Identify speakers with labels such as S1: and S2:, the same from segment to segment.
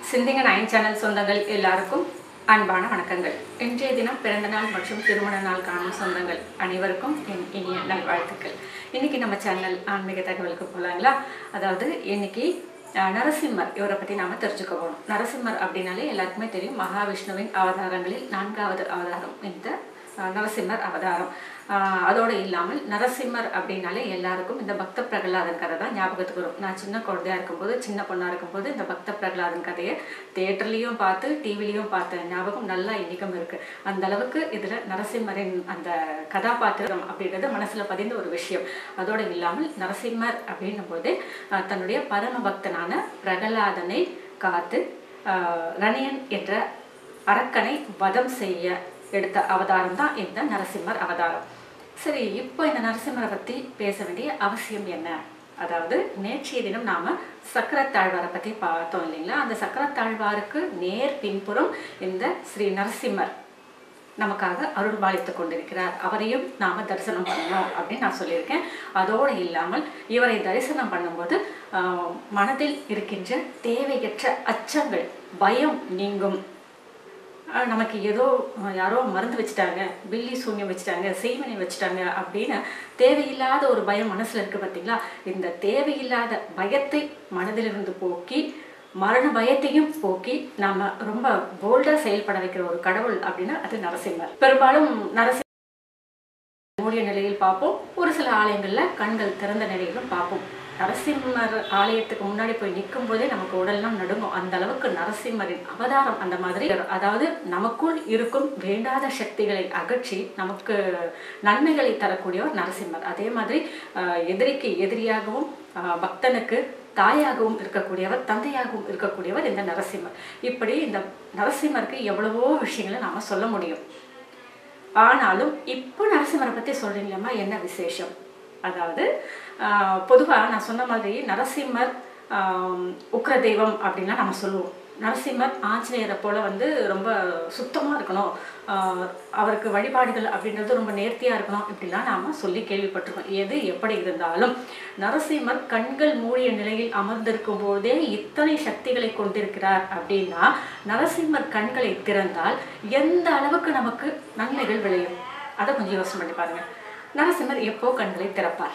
S1: சிந்திங்க nine channel சொந்தங்கள் எல்லாருக்கும் அன்பான வணக்கங்கள் இன்றைய தினம் பிறந்த நாள் மற்றும் திருமண நாள் காணும் சொந்தங்கள் அனைவருக்கும் என் இனிய நல்வாழ்த்துக்கள் இன்னைக்கு நம்ம சேனல் ஆன்மீக தகவலுக்கு போகலாங்களா அதாவது இன்னைக்கு அஹ், நரசிம்மர் இவரை பற்றி நாம தெரிஞ்சுக்க போகணும் நரசிம்மர் அப்படின்னாலே எல்லாருக்குமே தெரியும் மகாவிஷ்ணுவின் அவதாரங்களில் நான்காவது அவதாரம் இந்த அஹ், நரசிம்மர் அவதாரம் ஆஹ் அதோடு இல்லாமல் நரசிம்மர் அப்படின்னாலே எல்லாருக்கும் இந்த பக்த பிரகலாதன் கதை தான் ஞாபகத்துக்கு வரும் நான் சின்ன குழந்தையா இருக்கும்போது சின்ன பொண்ணாக இருக்கும்போது இந்த பக்த பிரகலாதன் கதையை தேட்டர்லேயும் பார்த்து டிவிலையும் பார்த்த ஞாபகம் நல்லா இன்னிக்கும் இருக்குது அந்த அளவுக்கு இதில் நரசிம்மரின் அந்த கதாபாத்திரம் அப்படின்றது மனசில் பதிந்த ஒரு விஷயம் அதோடு இல்லாமல் நரசிம்மர் அப்படின்னும் போது ஆஹ் தன்னுடைய பரம பக்தனான பிரகலாதனை காத்து ஆஹ் ரணியன் என்ற அரக்கனை வதம் செய்ய எடுத்த அவதாரம் தான் இந்த நரசிம்மர் அவதாரம் சரி இப்போ இந்த நரசிம்மரை பற்றி பேச வேண்டிய அவசியம் என்ன அதாவது நேற்றைய தினம் நாம சக்கரத்தாழ்வாரை பற்றி பார்த்தோம் இல்லைங்களா அந்த சக்கரத்தாழ்வாருக்கு நேர் பின்புறம் இந்த ஸ்ரீ நரசிம்மர் நமக்காக அருள் பாலித்து கொண்டிருக்கிறார் அவரையும் நாம தரிசனம் பண்ணணும் அப்படின்னு நான் சொல்லியிருக்கேன் அதோடு இல்லாமல் இவரை தரிசனம் பண்ணும்போது ஆஹ், மனதில் இருக்கின்ற தேவையற்ற அச்சங்கள் பயம் நீங்கும் ஆஹ் நமக்கு ஏதோ ஆஹ் யாரோ மருந்து வச்சுட்டாங்க பில்லி சூன்யம் வச்சுட்டாங்க செய்வனை வச்சுட்டாங்க அப்படின்னு தேவையில்லாத ஒரு பயம் மனசுல இருக்கு பார்த்தீங்களா இந்த தேவையில்லாத பயத்தை மனதிலிருந்து போக்கி மரண பயத்தையும் போக்கி நாம ரொம்ப போல்டா செயல்பட வைக்கிற ஒரு கடவுள் அப்படின்னா அது நரசிம்மர் பெரும்பாலும் நரசிம்மர் மூடிய நிலையில் பார்ப்போம் ஒரு சில ஆலயங்கள்ல கண்கள் திறந்த நிலையிலும் பார்ப்போம் நரசிம்மர் ஆலயத்துக்கு முன்னாடி போய் நிற்கும் போதே நமக்கு உடல்லாம் நடுங்கும் அந்த அளவுக்கு நரசிம்மரின் அவதாரம் அந்த மாதிரி அதாவது நமக்குள் இருக்கும் வேண்டாத சக்திகளை அகற்றி நமக்கு நன்மைகளை தரக்கூடியவர் நரசிம்மர் அதே மாதிரி ஆஹ், எதிரிக்கு எதிரியாகவும் ஆஹ், பக்தனுக்கு தாயாகவும் இருக்கக்கூடியவர் தந்தையாகவும் இருக்கக்கூடியவர் இந்த நரசிம்மர் இப்படி இந்த நரசிம்மருக்கு எவ்வளவோ விஷயங்களை நாம சொல்ல முடியும் ஆனாலும் இப்போ நரசிம்மரை பற்றி சொல்கிறீங்களம்மா என்ன விசேஷம் அதாவது பொதுவாக நான் சொன்ன மாதிரி நரசிம்மர் ஆஹ், உக்ர தெய்வம் அப்படின்லாம் நம்ம சொல்லுவோம் நரசிம்மர் ஆஞ்சநேயரை போல வந்து ரொம்ப சுத்தமாக இருக்கணும் ஆஹ், அவருக்கு வழிபாடுகள் அப்படின்றது ரொம்ப நேர்த்தியாக இருக்கணும் இப்படிலாம் நாம் சொல்லி கேள்விப்பட்டிருக்கோம் எது எப்படி இருந்தாலும் நரசிம்மர் கண்கள் மூடிய நிலையில் அமர்ந்திருக்கும் போதே இத்தனை சக்திகளை கொண்டிருக்கிறார் அப்படின்னா நரசிம்மர் கண்களை திறந்தால் எந்த அளவுக்கு நமக்கு நன்மைகள் விளையும் அதை கொஞ்சம் யோசனை பண்ணி பாருங்க நரசிம்மர் எப்போ கண்களை திறப்பார்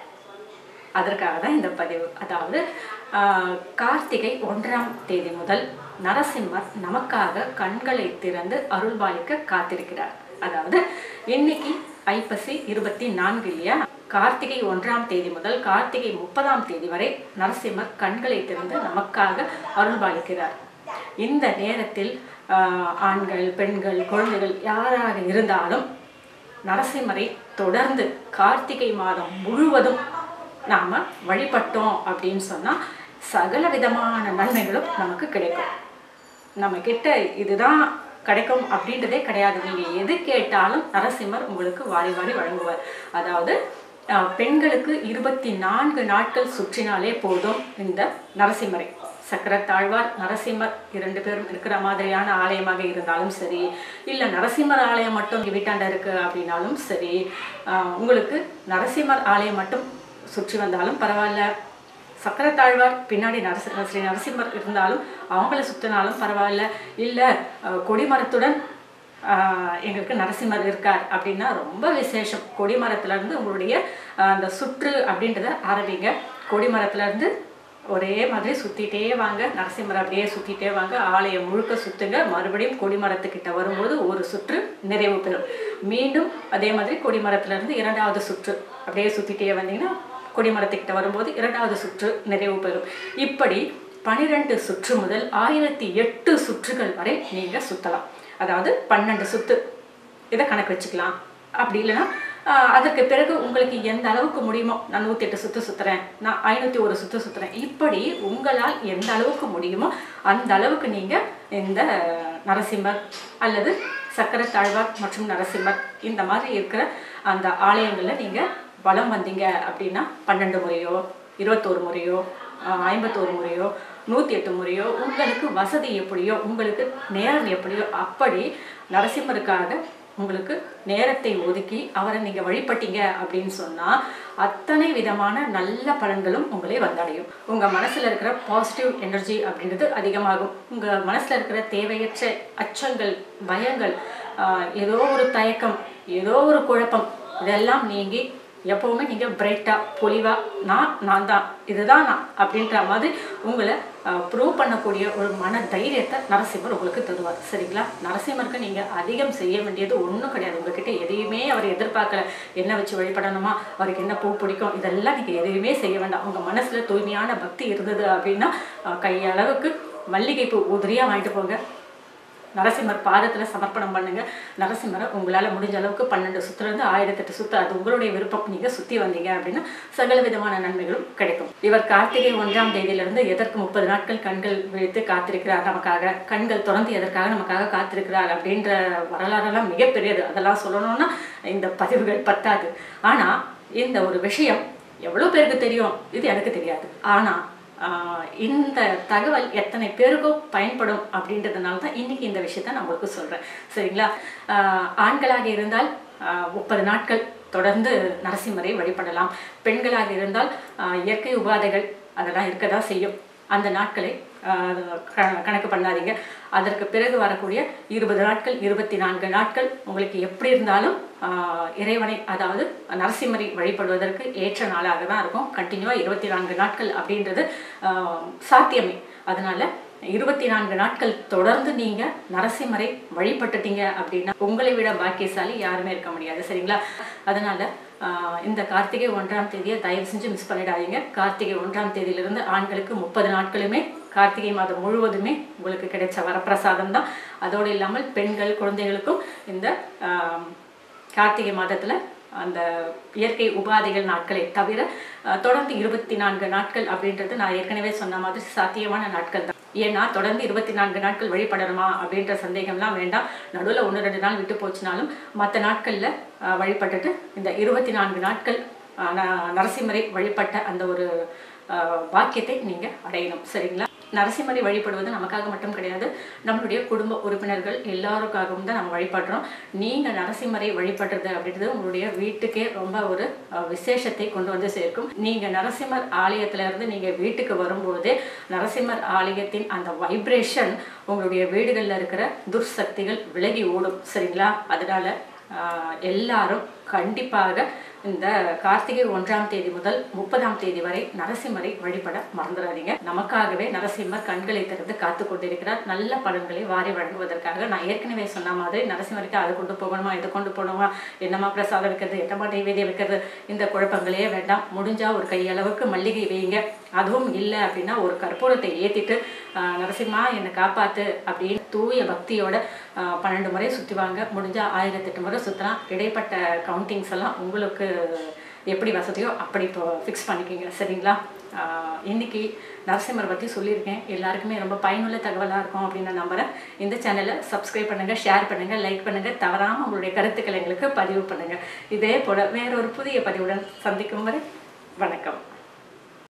S1: அதற்காக தான் இந்த பதிவு அதாவது ஆஹ், கார்த்திகை ஒன்றாம் தேதி முதல் நரசிம்மர் நமக்காக கண்களை திறந்து அருள்பாலிக்க காத்திருக்கிறார் அதாவது இன்னைக்கு ஐப்பசி இருபத்தி நான்கு இல்லையா கார்த்திகை ஒன்றாம் தேதி முதல் கார்த்திகை முப்பதாம் தேதி வரை நரசிம்மர் கண்களை திறந்து நமக்காக அருள்பாலிக்கிறார் இந்த நேரத்தில் ஆஹ், ஆண்கள் பெண்கள் குழந்தைகள் யாராக இருந்தாலும் நரசிம்மரை தொடர்ந்து கார்த்திகை மாதம் முழுவதும் நாம வழிபட்டோம் அப்படின்னு சொன்னா சகல விதமான நன்மைகளும் நமக்கு கிடைக்கும் நம்ம கிட்ட இதுதான் கிடைக்கும் அப்படின்றதே கிடையாது நீங்க எது கேட்டாலும் நரசிம்மர் உங்களுக்கு வாரி வாரி வழங்குவார் அதாவது அஹ், பெண்களுக்கு இருபத்தி நான்கு நாட்கள் சுற்றினாலே போதும் இந்த நரசிம்மரை சக்கரத்தாழ்வார் நரசிம்மர் இரண்டு பேரும் இருக்கிற மாதிரியான ஆலயமாக இருந்தாலும் சரி இல்லை நரசிம்மர் ஆலயம் மட்டும் இங்க வீட்டாண்ட இருக்கு அப்படின்னாலும் சரி ஆஹ் உங்களுக்கு நரசிம்மர் ஆலயம் மட்டும் சுற்றி வந்தாலும் பரவாயில்ல சக்கரத்தாழ்வார் பின்னாடி நரசி ஸ்ரீ நரசிம்மர் இருந்தாலும் அவங்கள சுற்றினாலும் பரவாயில்ல இல்லை கொடிமரத்துடன் ஆஹ் எங்களுக்கு நரசிம்மர் இருக்கார் அப்படின்னா ரொம்ப விசேஷம் கொடிமரத்துல இருந்து உங்களுடைய ஆஹ் அந்த சுற்று அப்படின்றத ஆரம்பிங்க கொடிமரத்துல இருந்து ஒரே மாதிரி சுத்திட்டே வாங்க நரசிம்மர் அப்படியே சுத்திட்டே வாங்க ஆலயம் முழுக்க சுத்துங்க மறுபடியும் கொடிமரத்துக்கிட்ட வரும்போது ஒரு சுற்று நிறைவு பெறும் மீண்டும் அதே மாதிரி கொடிமரத்துல இருந்து இரண்டாவது சுற்று அப்படியே சுத்திட்டே வந்தீங்கன்னா கொடிமரத்துக்கிட்ட வரும்போது இரண்டாவது சுற்று நிறைவு பெறும் இப்படி பனிரெண்டு சுற்று முதல் ஆயிரத்தி எட்டு சுற்றுகள் வரை நீங்க சுத்தலாம் அதாவது பன்னெண்டு சுத்து இதை கணக்கு வச்சுக்கலாம் அப்படி இல்லைன்னா ஆஹ், அதற்கு பிறகு உங்களுக்கு எந்த அளவுக்கு முடியுமோ நான் நூற்றி எட்டு சுற்று சுற்றுறேன் நான் ஐநூற்றி ஒரு சுற்று சுற்றுறேன் இப்படி உங்களால் எந்த அளவுக்கு முடியுமோ அந்த அளவுக்கு நீங்கள் இந்த நரசிம்மர் அல்லது சக்கரத்தாழ்வார் மற்றும் நரசிம்மர் இந்த மாதிரி இருக்கிற அந்த ஆலயங்களில் நீங்கள் வலம் வந்தீங்க அப்படின்னா பன்னெண்டு முறையோ இருபத்தோரு முறையோ ஆஹ், ஐம்பத்தோரு முறையோ நூற்றி எட்டு முறையோ உங்களுக்கு வசதி எப்படியோ உங்களுக்கு நேரம் எப்படியோ அப்படி நரசிம்மருக்காக உங்களுக்கு நேரத்தை ஒதுக்கி அவரை நீங்கள் வழிபட்டீங்க அப்படின்னு சொன்னால் அத்தனை விதமான நல்ல பலன்களும் உங்களை வந்தடையும் உங்கள் மனசில் இருக்கிற பாசிட்டிவ் எனர்ஜி அப்படின்றது அதிகமாகும் உங்கள் மனசில் இருக்கிற தேவையற்ற அச்சங்கள் பயங்கள் ஆஹ், ஏதோ ஒரு தயக்கம் ஏதோ ஒரு குழப்பம் இதெல்லாம் நீங்கி எப்போவுமே நீங்கள் பிரைட்டாக பொலிவாக நான் நான் தான் இதுதான் நான் அப்படின்ற மாதிரி உங்களை ப்ரூவ் பண்ணக்கூடிய ஒரு மன தைரியத்தை நரசிம்மர் உங்களுக்கு தருவார் சரிங்களா நரசிம்மருக்கு நீங்கள் அதிகம் செய்ய வேண்டியது ஒன்றும் கிடையாது உங்ககிட்ட எதையுமே அவர் எதிர்பார்க்கல என்ன வச்சு வழிபடணுமா அவருக்கு என்ன பூ பிடிக்கும் இதெல்லாம் நீங்கள் எதையுமே செய்ய வேண்டாம் உங்கள் மனசில் தூய்மையான பக்தி இருந்தது அப்படின்னா அஹ், கையளவுக்கு மல்லிகைப்பூ உதிரியாக வாங்கிட்டு போங்க நரசிம்மர் பாதத்தில் சமர்ப்பணம் பண்ணுங்க நரசிம்மரை உங்களால் முடிஞ்ச அளவுக்கு பன்னெண்டு சுற்றுலேருந்து ஆயிரத்தெட்டு சுற்று அது உங்களுடைய விருப்பம் நீங்கள் சுற்றி வந்தீங்க அப்படின்னா சகல விதமான நன்மைகளும் கிடைக்கும் இவர் கார்த்திகை ஒன்றாம் தேதியிலிருந்து எதற்கு முப்பது நாட்கள் கண்கள் விழித்து காத்திருக்கிறார் நமக்காக கண்கள் திறந்து எதற்காக நமக்காக காத்திருக்கிறார் அப்படின்ற வரலாறெல்லாம் மிகப்பெரியது அதெல்லாம் சொல்லணும்னா இந்த பதிவுகள் பத்தாது ஆனால் இந்த ஒரு விஷயம் எவ்வளோ பேருக்கு தெரியும் இது எனக்கு தெரியாது ஆனால் ஆஹ் இந்த தகவல் எத்தனை பேருக்கோ பயன்படும் அப்படின்றதுனால தான் இன்னைக்கு இந்த விஷயத்த நான் உங்களுக்கு சொல்கிறேன் சரிங்களா ஆஹ் ஆண்களாக இருந்தால் முப்பது நாட்கள் தொடர்ந்து நரசிம்மரை வழிபடலாம் பெண்களாக இருந்தால் ஆஹ் இயற்கை உபாதைகள் அதெல்லாம் இருக்க தான் செய்யும் அந்த நாட்களை ஆஹ் க- கணக்கு பண்ணாதீங்க அதற்கு பிறகு வரக்கூடிய இருபது நாட்கள் இருபத்தி நான்கு நாட்கள் உங்களுக்கு எப்படி இருந்தாலும் ஆஹ் இறைவனை அதாவது நரசிம்மரை வழிபடுவதற்கு ஏற்ற நாளாக தான் இருக்கும் கண்டினியூவாக இருபத்தி நான்கு நாட்கள் அப்படின்றது ஆஹ் சாத்தியமே அதனால இருபத்தி நான்கு நாட்கள் தொடர்ந்து நீங்க நரசிம்மரை வழிபட்டுட்டீங்க அப்படின்னா உங்களை விட பாக்கியசாலி யாருமே இருக்க முடியாது சரிங்களா அதனால ஆஹ் இந்த கார்த்திகை ஒன்றாம் தேதியை தயவு செஞ்சு மிஸ் பண்ணிடாதீங்க கார்த்திகை ஒன்றாம் தேதியிலிருந்து ஆண்களுக்கு முப்பது நாட்களுமே கார்த்திகை மாதம் முழுவதுமே உங்களுக்கு கிடைச்ச வரப்பிரசாதம் தான் அதோடு இல்லாமல் பெண்கள் குழந்தைகளுக்கும் இந்த ஆஹ் கார்த்திகை மாதத்துல அந்த இயற்கை உபாதைகள் நாட்களை தவிர அஹ், தொடர்ந்து இருபத்தி நான்கு நாட்கள் அப்படின்றது நான் ஏற்கனவே சொன்ன மாதிரி சாத்தியமான நாட்கள் தான் ஏன்னா தொடர்ந்து இருபத்தி நான்கு நாட்கள் வழிபடணுமா அப்படின்ற சந்தேகம்லாம் வேண்டாம் நடுவில் ஒன்று ரெண்டு நாள் விட்டு போச்சுனாலும் மற்ற நாட்களில் வழிபட்டுட்டு இந்த இருபத்தி நான்கு நாட்கள் அஹ், ந- நரசிம்மரை வழிபட்ட அந்த ஒரு அஹ், பாக்கியத்தை நீங்கள் அடையணும் சரிங்களா நரசிம்மரை வழிபடுவது நமக்காக மட்டும் கிடையாது நம்மளுடைய குடும்ப உறுப்பினர்கள் எல்லாருக்காகவும் தான் நம்ம வழிபடுறோம் நீங்கள் நரசிம்மரை வழிபடுறது அப்படின்றது உங்களுடைய வீட்டுக்கே ரொம்ப ஒரு அஹ், விசேஷத்தை கொண்டு வந்து சேர்க்கும் நீங்கள் நரசிம்மர் ஆலயத்துல இருந்து நீங்கள் வீட்டுக்கு வரும்போதே நரசிம்மர் ஆலயத்தின் அந்த வைப்ரேஷன் உங்களுடைய வீடுகளில் இருக்கிற துர்சக்திகள் விலகி ஓடும் சரிங்களா அதனால ஆஹ் எல்லாரும் கண்டிப்பாக இந்த கார்த்திகை ஒன்றாம் தேதி முதல் முப்பதாம் தேதி வரை நரசிம்மரை வழிபட மறந்துடாதீங்க நமக்காகவே நரசிம்மர் கண்களை திறந்து காத்து கொண்டிருக்கிறார் நல்ல பலன்களை வாரி வழங்குவதற்காக நான் ஏற்கனவே சொன்ன மாதிரி நரசிம்மருக்கு அது கொண்டு போகணுமா இது கொண்டு போகணுமா என்னமா பிரசாதம் வைக்கிறது என்னமா நைவேத்தியம் வைக்கிறது இந்த குழப்பங்களே வேண்டாம் முடிஞ்சா ஒரு கையளவுக்கு மல்லிகை வைங்க அதுவும் இல்லை அப்படின்னா ஒரு கற்பூரத்தை ஏத்திட்டு ஆஹ் நரசிம்மா என்னை காப்பாத்து அப்படின்னு தூய பக்தியோட ஆஹ் பன்னெண்டு முறை சுற்றி வாங்க முடிஞ்சா ஆயிரத்தெட்டு முறை சுற்றலாம் இடைப்பட்ட கவுண்டிங்ஸ் எல்லாம் உங்களுக்கு எப்படி வசதியோ அப்படி இப்போ ஃபிக்ஸ் பண்ணிக்கிங்க சரிங்களா ஆஹ் இன்னைக்கு நரசிம்மர் பற்றி சொல்லியிருக்கேன் எல்லாருக்குமே ரொம்ப பயனுள்ள தகவலாக இருக்கும் அப்படின்னு நான் நம்புகிறேன் இந்த சேனலை சப்ஸ்கிரைப் பண்ணுங்கள் ஷேர் பண்ணுங்கள் லைக் பண்ணுங்கள் தவறாமல் உங்களுடைய கருத்துக்களை எங்களுக்கு பதிவு பண்ணுங்கள் இதே போல் வேற ஒரு புதிய பதிவுடன் சந்திக்கும் வரை வணக்கம்